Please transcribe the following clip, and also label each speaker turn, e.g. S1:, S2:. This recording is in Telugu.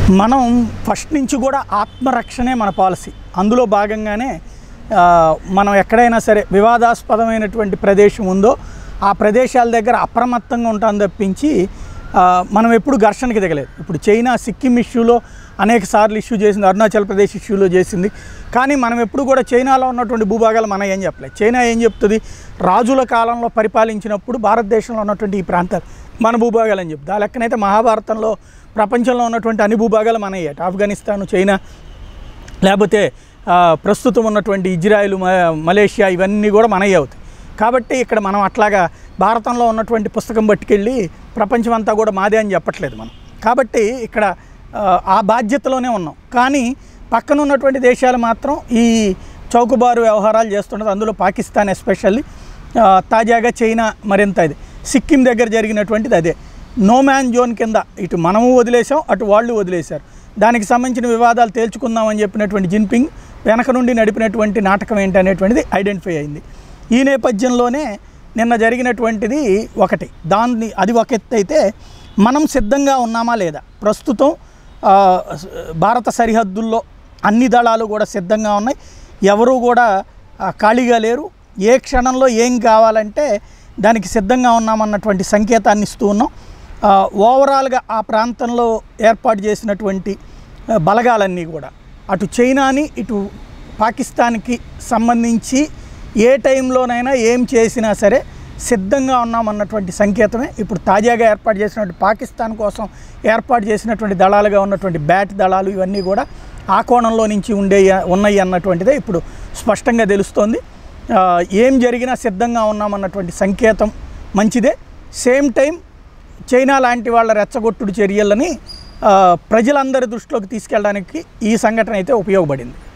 S1: మనం ఫస్ట్ నుంచి కూడా ఆత్మరక్షణే మన పాలసీ అందులో భాగంగానే ఆ, మనం ఎక్కడైనా సరే వివాదాస్పదమైనటువంటి ప్రదేశం ఉందో ఆ ప్రదేశాల దగ్గర అప్రమత్తంగా ఉంటాం తప్పించి ఆ, మనం ఎప్పుడు ఘర్షణకి దిగలేదు ఇప్పుడు చైనా సిక్కిం ఇష్యూలో అనేక సార్లు ఇష్యూ చేసింది అరుణాచల్ ప్రదేశ్ ఇష్యూలో చేసింది కానీ మనం ఎప్పుడు కూడా చైనాలో ఉన్నటువంటి భూభాగాలు మనం ఏం చెప్పలేదు చైనా ఏం చెప్తుంది రాజుల కాలంలో పరిపాలించినప్పుడు భారతదేశంలో ఉన్నటువంటి ఈ ప్రాంతాలు మన భూభాగాలు అని చెప్తుంది ఆ లెక్కనైతే మహాభారతంలో ప్రపంచంలో ఉన్నటువంటి అన్ని భూభాగాలు మనయ్యాయి ఆఫ్ఘనిస్తాన్ చైనా లేకపోతే ఆ, ప్రస్తుతం ఉన్నటువంటి ఇజ్రాయిల్ మ- మలేషియా ఇవన్నీ కూడా మనయ్యే అవుతాయి కాబట్టి ఇక్కడ మనం అట్లాగా భారతంలో ఉన్నటువంటి పుస్తకం పట్టుకెళ్ళి ప్రపంచం అంతా కూడా మాదే అని చెప్పట్లేదు మనం కాబట్టి ఇక్కడ ఆ, ఆ బాధ్యతలోనే ఉన్నాం కానీ పక్కన ఉన్నటువంటి దేశాలు మాత్రం ఈ చౌకబారు వ్యవహారాలు చేస్తున్నది అందులో పాకిస్తాన్ ఎస్పెషల్లీ తాజాగా చైనా మరింత ఇది సిక్కిం దగ్గర జరిగినటువంటిది అదే నో మ్యాన్ జోన్ కింద ఇటు మనము వదిలేసాం అటు వాళ్ళు వదిలేశారు దానికి సంబంధించిన వివాదాలు తేల్చుకుందామని చెప్పినటువంటి జిన్పింగ్ వెనక నుండి నడిపినటువంటి నాటకం ఏంటి అనేటువంటిది ఐడెంటిఫై అయింది ఈ నేపథ్యంలోనే నిన్న జరిగినటువంటిది ఒకటి దాన్ని అది ఒక ఎత్తు అయితే మనం సిద్ధంగా ఉన్నామా లేదా ప్రస్తుతం ఆ, స- భారత సరిహద్దుల్లో అన్ని దళాలు కూడా సిద్ధంగా ఉన్నాయి ఎవరూ కూడా ఆ, ఖాళీగా లేరు ఏ క్షణంలో ఏం కావాలంటే దానికి సిద్ధంగా ఉన్నామన్నటువంటి సంకేతాన్ని ఇస్తూ ఉన్నాం ఆ, ఓవరాల్గా ఆ ప్రాంతంలో ఏర్పాటు చేసినటువంటి ఆ, బలగాలన్నీ కూడా అటు చైనాని ఇటు పాకిస్తాన్కి సంబంధించి ఏ టైంలోనైనా ఏం చేసినా సరే సిద్ధంగా ఉన్నామన్నటువంటి సంకేతమే ఇప్పుడు తాజాగా ఏర్పాటు చేసినటువంటి పాకిస్తాన్ కోసం ఏర్పాటు చేసినటువంటి దళాలుగా ఉన్నటువంటి బ్యాట్ దళాలు ఇవన్నీ కూడా ఆ కోణంలో నుంచి ఉండే ఉన్నాయి అన్నటువంటిదే ఇప్పుడు స్పష్టంగా తెలుస్తోంది ఆ, ఏం జరిగినా సిద్ధంగా ఉన్నామన్నటువంటి సంకేతం మంచిదే సేమ్ టైం చైనా లాంటి వాళ్ళ రెచ్చగొట్టుడు చర్యలని ఆ, ప్రజలందరి దృష్టిలోకి తీసుకెళ్ళడానికి ఈ సంఘటన అయితే ఉపయోగపడింది